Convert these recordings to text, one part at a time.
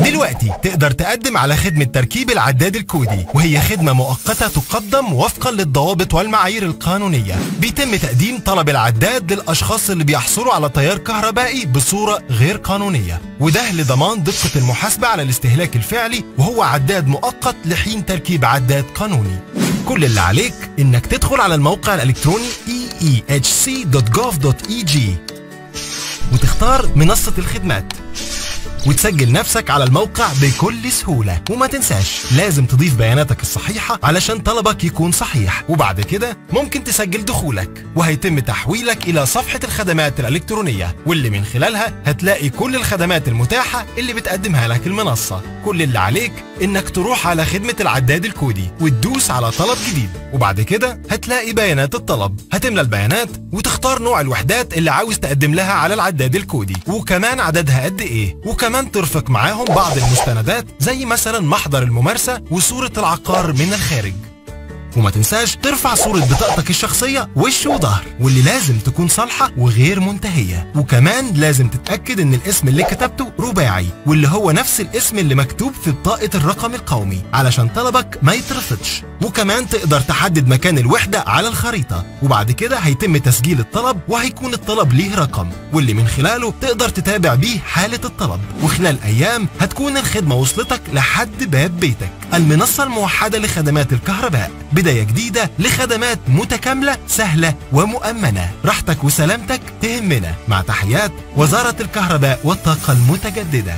دلوقتي تقدر تقدم على خدمة تركيب العداد الكودي وهي خدمة مؤقتة تقدم وفقا للضوابط والمعايير القانونية بيتم تقديم طلب العداد للأشخاص اللي بيحصلوا على تيار كهربائي بصورة غير قانونية وده لضمان دقة المحاسبة على الاستهلاك الفعلي وهو عداد مؤقت لحين تركيب عداد قانوني كل اللي عليك انك تدخل على الموقع الالكتروني eehc.gov.eg وتختار منصة الخدمات وتسجل نفسك على الموقع بكل سهولة وما تنساش لازم تضيف بياناتك الصحيحة علشان طلبك يكون صحيح وبعد كده ممكن تسجل دخولك وهيتم تحويلك إلى صفحة الخدمات الإلكترونية واللي من خلالها هتلاقي كل الخدمات المتاحة اللي بتقدمها لك المنصة كل اللي عليك إنك تروح على خدمة العداد الكودي وتدوس على طلب جديد وبعد كده هتلاقي بيانات الطلب هتملى البيانات وتختار نوع الوحدات اللي عاوز تقدم لها على العداد الكودي وكمان عددها قد ايه وكمان ترفق معاهم بعض المستندات زي مثلا محضر الممارسة وصورة العقار من الخارج وما تنساش ترفع صورة بطاقتك الشخصية وش وظهر واللي لازم تكون صالحة وغير منتهية وكمان لازم تتأكد ان الاسم اللي كتبته رباعي واللي هو نفس الاسم اللي مكتوب في بطاقة الرقم القومي علشان طلبك ما يترفضش وكمان تقدر تحدد مكان الوحدة على الخريطة وبعد كده هيتم تسجيل الطلب وهيكون الطلب ليه رقم واللي من خلاله تقدر تتابع بيه حالة الطلب وخلال أيام هتكون الخدمة وصلتك لحد باب بيتك المنصة الموحدة لخدمات الكهرباء بداية جديدة لخدمات متكاملة سهلة ومؤمنة راحتك وسلامتك تهمنا مع تحيات وزارة الكهرباء والطاقة المتجددة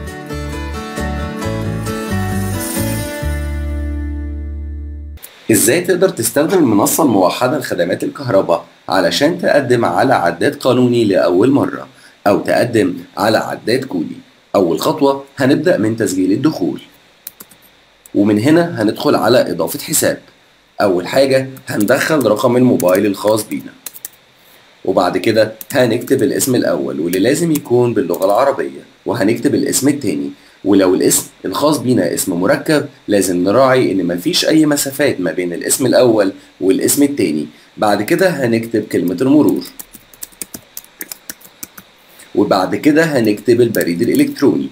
ازاي تقدر تستخدم المنصة الموحدة لخدمات الكهرباء علشان تقدم على عداد قانوني لأول مرة أو تقدم على عداد كودي أول خطوة هنبدأ من تسجيل الدخول ومن هنا هندخل على إضافة حساب أول حاجة هندخل رقم الموبايل الخاص بينا وبعد كده هنكتب الاسم الأول واللي لازم يكون باللغة العربية وهنكتب الاسم التاني ولو الاسم الخاص بينا اسم مركب لازم نراعي ان مفيش اي مسافات ما بين الاسم الاول والاسم التاني بعد كده هنكتب كلمة المرور وبعد كده هنكتب البريد الالكتروني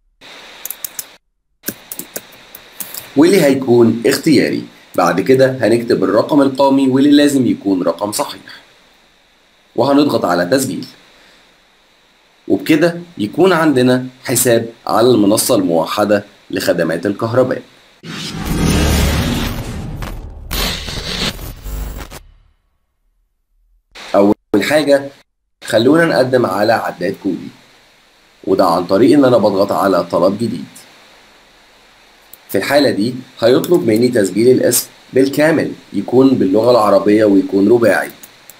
واللي هيكون اختياري بعد كده هنكتب الرقم القومي واللي لازم يكون رقم صحيح وهنضغط على تسجيل وبكده يكون عندنا حساب على المنصة الموحدة لخدمات الكهرباء أول حاجة خلونا نقدم على عداد كودي وده عن طريق إن أنا بضغط على طلب جديد في الحالة دي هيطلب مني تسجيل الاسم بالكامل يكون باللغة العربية ويكون رباعي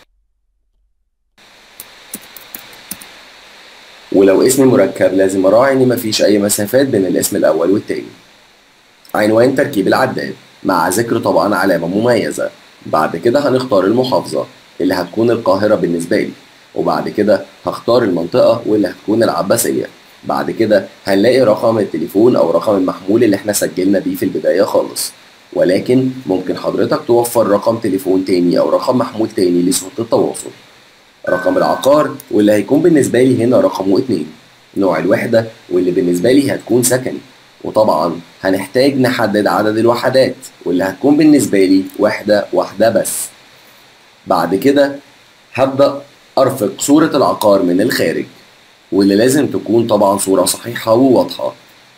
ولو اسم مركب لازم اراعي ان مفيش اي مسافات بين الاسم الاول والتاني عنوان تركيب العداد مع ذكر طبعا علامة مميزة بعد كده هنختار المحافظة اللي هتكون القاهرة بالنسبة لي وبعد كده هختار المنطقة واللي هتكون العباسية بعد كده هنلاقي رقم التليفون او رقم المحمول اللي احنا سجلنا بيه في البداية خالص ولكن ممكن حضرتك توفر رقم تليفون تاني او رقم محمول تاني لسهولة التواصل رقم العقار واللي هيكون بالنسبة لي هنا رقمه اتنين نوع الوحدة واللي بالنسبة لي هتكون سكني وطبعا هنحتاج نحدد عدد الوحدات واللي هتكون بالنسبة لي وحدة واحدة بس بعد كده هبدأ أرفق صورة العقار من الخارج واللي لازم تكون طبعا صورة صحيحة وواضحة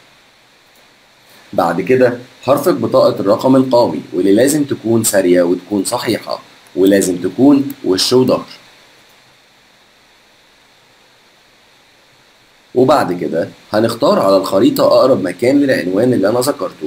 بعد كده هرفق بطاقة الرقم القومي واللي لازم تكون سارية وتكون صحيحة ولازم تكون وش وظهر وبعد كده هنختار على الخريطة أقرب مكان للعنوان اللي أنا ذكرته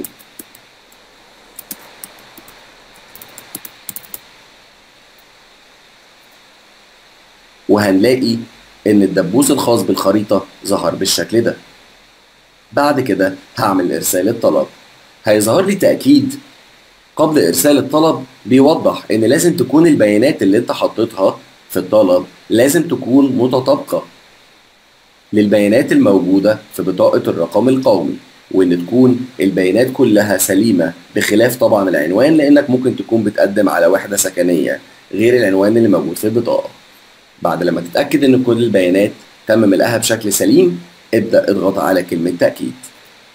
وهنلاقي إن الدبوس الخاص بالخريطة ظهر بالشكل ده بعد كده هعمل إرسال الطلب هيظهر لي تأكيد قبل إرسال الطلب بيوضح إن لازم تكون البيانات اللي أنت حطيتها في الطلب لازم تكون متطابقة للبيانات الموجودة في بطاقة الرقم القومي وإن تكون البيانات كلها سليمة بخلاف طبعا العنوان لأنك ممكن تكون بتقدم على وحدة سكنية غير العنوان اللي موجود في البطاقة بعد لما تتأكد إن كل البيانات تم ملئها بشكل سليم ابدأ اضغط على كلمة تأكيد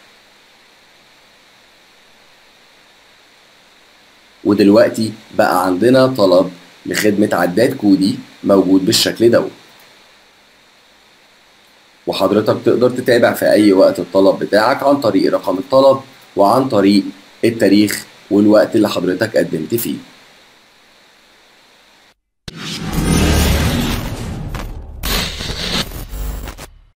ودلوقتي بقى عندنا طلب لخدمة عداد كودي موجود بالشكل دوت وحضرتك تقدر تتابع في أي وقت الطلب بتاعك عن طريق رقم الطلب وعن طريق التاريخ والوقت اللي حضرتك قدمت فيه